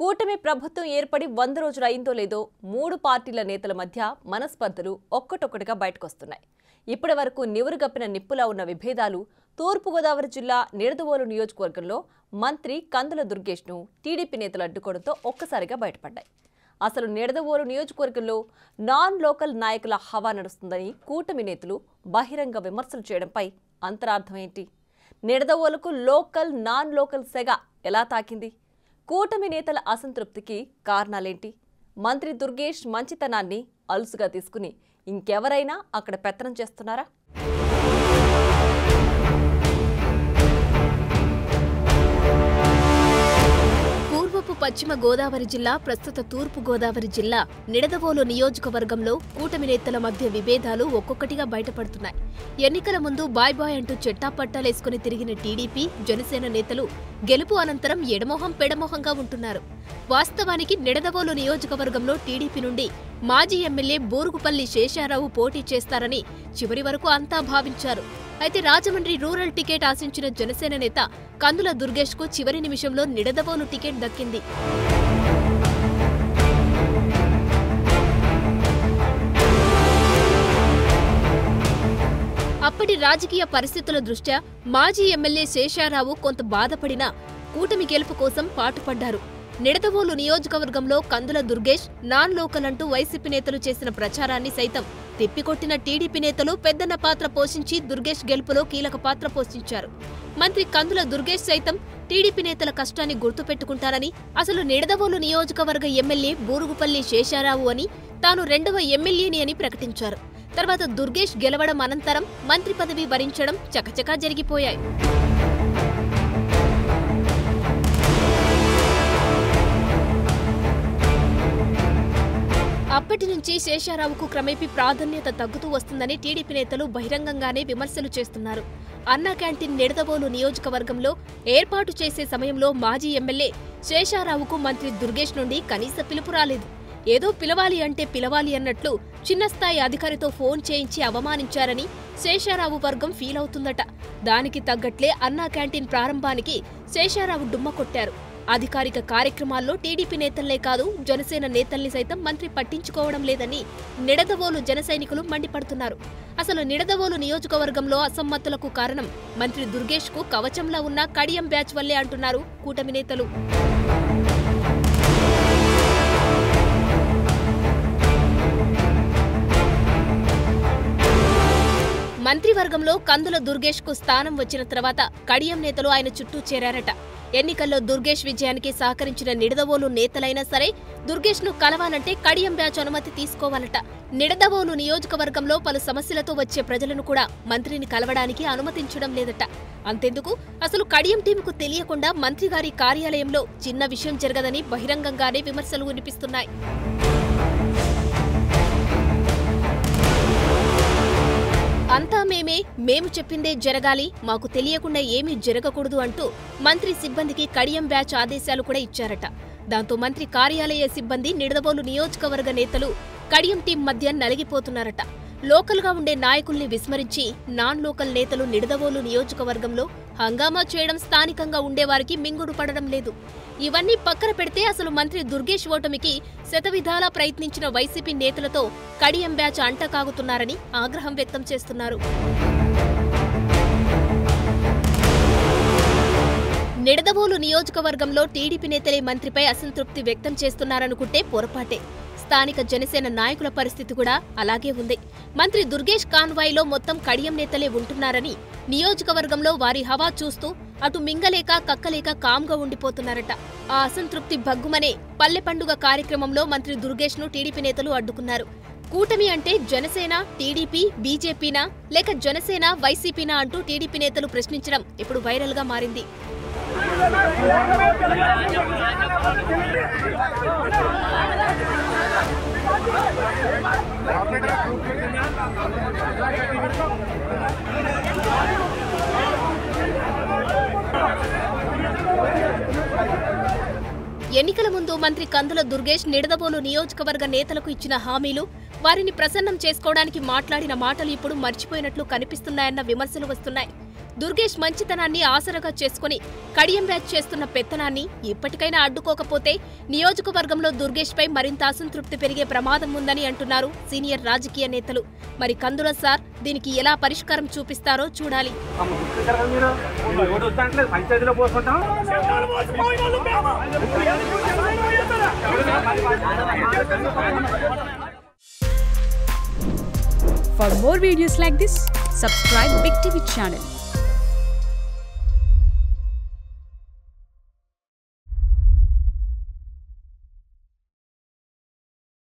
కూటమి ప్రభుత్వం ఏర్పడి వంద రోజులు అయిందో లేదో మూడు పార్టీల నేతల మధ్య మనస్పర్ధలు ఒక్కటొక్కటిగా బయటకొస్తున్నాయి ఇప్పటి వరకు నివురుగప్పిన నిప్పులా ఉన్న విభేదాలు తూర్పుగోదావరి జిల్లా నిడదవోలు నియోజకవర్గంలో మంత్రి కందుల దుర్గేష్ను టీడీపీ నేతలు అడ్డుకోవడంతో ఒక్కసారిగా బయటపడ్డాయి అసలు నిడదవోలు నియోజకవర్గంలో నాన్ లోకల్ నాయకుల హవా నడుస్తుందని కూటమి నేతలు బహిరంగ విమర్శలు చేయడంపై అంతరార్థం ఏంటి నిడదవోలుకు లోకల్ నాన్ లోకల్ సెగ ఎలా తాకింది కూటమి నేతల అసంతృప్తికి కారణాలేంటి మంత్రి దుర్గేష్ మంచితనాన్ని అలుసుగా తీసుకుని ఇంకెవరైనా అక్కడ పెత్తనం చేస్తున్నారా పూర్వపు పశ్చిమ గోదావరి జిల్లా ప్రస్తుత తూర్పు గోదావరి జిల్లా నిడదవోలు నియోజకవర్గంలో కూటమి నేతల మధ్య విభేదాలు ఒక్కొక్కటిగా బయటపడుతున్నాయి ఎన్నికల ముందు బాయ్ బాయ్ అంటూ చెట్టాపట్టాలేసుకుని తిరిగిన టీడీపీ జనసేన నేతలు గెలుపు అనంతరం ఎడమొహం పెడమొహంగా ఉంటున్నారు వాస్తవానికి నిడదవోలు నియోజకవర్గంలో టీడీపీ నుండి మాజీ ఎమ్మెల్యే బూరుగుపల్లి శేషారావు పోటీ చేస్తారని చివరి వరకు అంతా భావించారు అయితే రాజమండ్రి రూరల్ టికెట్ ఆశించిన జనసేన నేత కందుల దుర్గేష్ కు చివరి నిమిషంలో నిడదవోలు టికెట్ దక్కింది అప్పటి రాజకీయ పరిస్థితుల దృష్ట్యా మాజీ ఎమ్మెల్యే శేషారావు కొంత బాధపడినా కూటమి గెలుపు కోసం పాటుపడ్డారు నిడదవోలు నియోజకవర్గంలో కందుల దుర్గేష్ నాన్ లోకల్ అంటూ వైసీపీ నేతలు చేసిన ప్రచారాన్ని సైతం తిప్పికొట్టిన టీడీపీ నేతలు పెద్దన్న పాత్ర పోషించి దుర్గేష్ గెలుపులో కీలక పాత్ర పోషించారు మంత్రి కందుల దుర్గేష్ సైతం టీడీపీ నేతల కష్టాన్ని గుర్తుపెట్టుకుంటారని అసలు నిడదవోలు నియోజకవర్గ ఎమ్మెల్యే బూరుగుపల్లి శేషారావు అని తాను రెండవ ఎమ్మెల్యేని అని ప్రకటించారు తర్వాత దుర్గేష్ గెలవడం అనంతరం మంత్రి పదవి వరించడం చకచకా జరిగిపోయాయి అప్పటి నుంచి శేషారావుకు క్రమేపీ ప్రాధాన్యత తగ్గుతూ వస్తుందని టీడీపీ నేతలు బహిరంగంగానే విమర్శలు చేస్తున్నారు అన్నా క్యాంటీన్ నిడదవోలు నియోజకవర్గంలో ఏర్పాటు చేసే సమయంలో మాజీ ఎమ్మెల్యే శేషారావుకు మంత్రి దుర్గేష్ నుండి కనీస పిలుపు రాలేదు ఏదో పిలవాలి అంటే పిలవాలి అన్నట్లు చిన్న స్థాయి అధికారితో ఫోన్ చేయించి అవమానించారని శేషారావు వర్గం ఫీల్ అవుతుందట దానికి తగ్గట్లే అన్నా క్యాంటీన్ ప్రారంభానికి శేషారావు డుమ్మ కొట్టారు అధికారిక కార్యక్రమాల్లో టీడీపీ నేతలనే కాదు జనసేన నేతల్ని సైతం మంత్రి పట్టించుకోవడం లేదని నిడదవోలు జన సైనికులు మండిపడుతున్నారు అసలు నిడదవోలు నియోజకవర్గంలో అసమ్మతులకు కారణం మంత్రి దుర్గేష్ కు కవచంలా ఉన్న కడియం బ్యాచ్ వల్లే అంటున్నారు కూటమి నేతలు మంత్రివర్గంలో కందుల దుర్గేష్ కు స్థానం వచ్చిన తర్వాత కడియం నేతలు ఆయన చుట్టూ చేరారట ఎన్నికల్లో దుర్గేష్ విజయానికి సహకరించిన నిడదవోలు నేతలైనా సరే దుర్గేష్ ను కలవాలంటే కడియం బ్యాచ్ అనుమతి తీసుకోవాలట నిడదవోలు నియోజకవర్గంలో పలు సమస్యలతో వచ్చే ప్రజలను కూడా మంత్రిని కలవడానికి అనుమతించడం లేదట అంతెందుకు అసలు కడియం టీంకు తెలియకుండా మంత్రి గారి కార్యాలయంలో చిన్న విషయం జరగదని బహిరంగంగానే విమర్శలు వినిపిస్తున్నాయి అంతా మేమే మేము చెప్పిందే జరగాలి మాకు తెలియకుండా ఏమీ జరగకూడదు అంటూ మంత్రి సిబ్బందికి కడియం బ్యాచ్ ఆదేశాలు కూడా ఇచ్చారట దాంతో మంత్రి కార్యాలయ సిబ్బంది నిడదవోలు నియోజకవర్గ నేతలు కడియం టీం మధ్య నలిగిపోతున్నారట లోకల్గా ఉండే నాయకుల్ని విస్మరించి నాన్ లోకల్ నేతలు నిడదవోలు నియోజకవర్గంలో హంగామా చేయడం స్థానికంగా ఉండేవారికి మింగుడు పడడం లేదు ఇవన్నీ పక్కన పెడితే అసలు మంత్రి దుర్గేష్ ఓటమికి శతవిధాలా ప్రయత్నించిన వైసీపీ నేతలతో కడియం బ్యాచ్ అంటకాగుతున్నారని ఆగ్రహం వ్యక్తం చేస్తున్నారు నిడదవోలు నియోజకవర్గంలో టీడీపీ నేతలే మంత్రిపై అసంతృప్తి వ్యక్తం చేస్తున్నారనుకుంటే పొరపాటే స్థానిక జనసేన నాయకుల పరిస్థితి కూడా అలాగే ఉంది మంత్రి దుర్గేష్ కాన్వాయ్లో మొత్తం కడియం నేతలే ఉంటున్నారని నియోజకవర్గంలో వారి హవా చూస్తూ అటు మింగలేక కక్కలేక కామ్గా ఉండిపోతున్నారట ఆ అసంతృప్తి భగ్గుమనే పల్లె పండుగ కార్యక్రమంలో మంత్రి దుర్గేష్ ను టీడీపీ నేతలు అడ్డుకున్నారు కూటమి అంటే జనసేన టీడీపీ బీజేపీనా లేక జనసేన వైసీపీనా అంటూ టీడీపీ నేతలు ప్రశ్నించడం ఇప్పుడు వైరల్ గా మారింది ఎన్నికల ముందు మంత్రి కందుల దుర్గేష్ నిడదవోలు నియోజకవర్గ నేతలకు ఇచ్చిన హామీలు వారిని ప్రసన్నం చేసుకోవడానికి మాట్లాడిన మాటలు ఇప్పుడు మర్చిపోయినట్లు కనిపిస్తున్నాయన్న విమర్శలు వస్తున్నాయి దుర్గేష్ మంచితనాన్ని ఆసరగా చేసుకుని కడియం బ్యాచ్ చేస్తున్న పెత్తనాన్ని ఇప్పటికైనా అడ్డుకోకపోతే నియోజకవర్గంలో దుర్గేష్పై మరింత అసంతృప్తి పెరిగే ప్రమాదం ఉందని అంటున్నారు సీనియర్ రాజకీయ నేతలు మరి కందుల సార్ దీనికి ఎలా పరిష్కారం చూపిస్తారో చూడాలి అమ్మ గుర్తించారు కదా మీరు మీరు ఎవడు వద్దంటలేదు పంచాయతీలో పోసుకుంటాం For more videos like this, subscribe Big TV channel